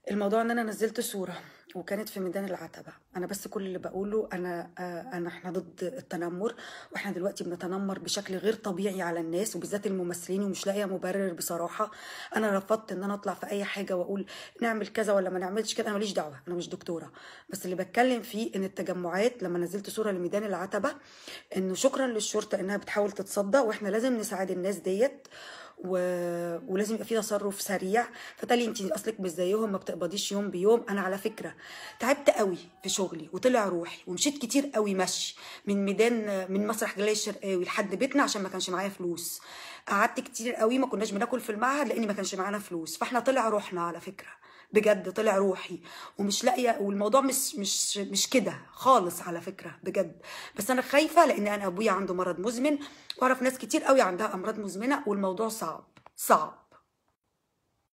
الموضوع ان انا نزلت صوره وكانت في ميدان العتبه انا بس كل اللي بقوله انا آه، انا احنا ضد التنمر واحنا دلوقتي بنتنمر بشكل غير طبيعي على الناس وبالذات الممثلين ومش لاقيه مبرر بصراحه انا رفضت ان انا اطلع في اي حاجه واقول نعمل كذا ولا ما نعملش كده انا ماليش دعوه انا مش دكتوره بس اللي بتكلم فيه ان التجمعات لما نزلت صوره لميدان العتبه انه شكرا للشرطه انها بتحاول تتصدى واحنا لازم نساعد الناس ديت و... ولازم يبقى في تصرف سريع فتالي انت اصلك مش زيهم ما بتقبضيش يوم بيوم انا على فكره تعبت قوي في شغلي وطلع روحي ومشيت كتير قوي مشي من ميدان من مسرح جلاله الشرقاوي لحد بيتنا عشان ما كانش معايا فلوس قعدت كتير قوي ما كناش بناكل في المعهد لان ما كانش معانا فلوس فاحنا طلع روحنا على فكره بجد طلع روحي ومش لاقيه والموضوع مش مش مش كده خالص على فكره بجد بس انا خايفه لان انا ابويا عنده مرض مزمن واعرف ناس كتير قوي عندها امراض مزمنه والموضوع صعب صعب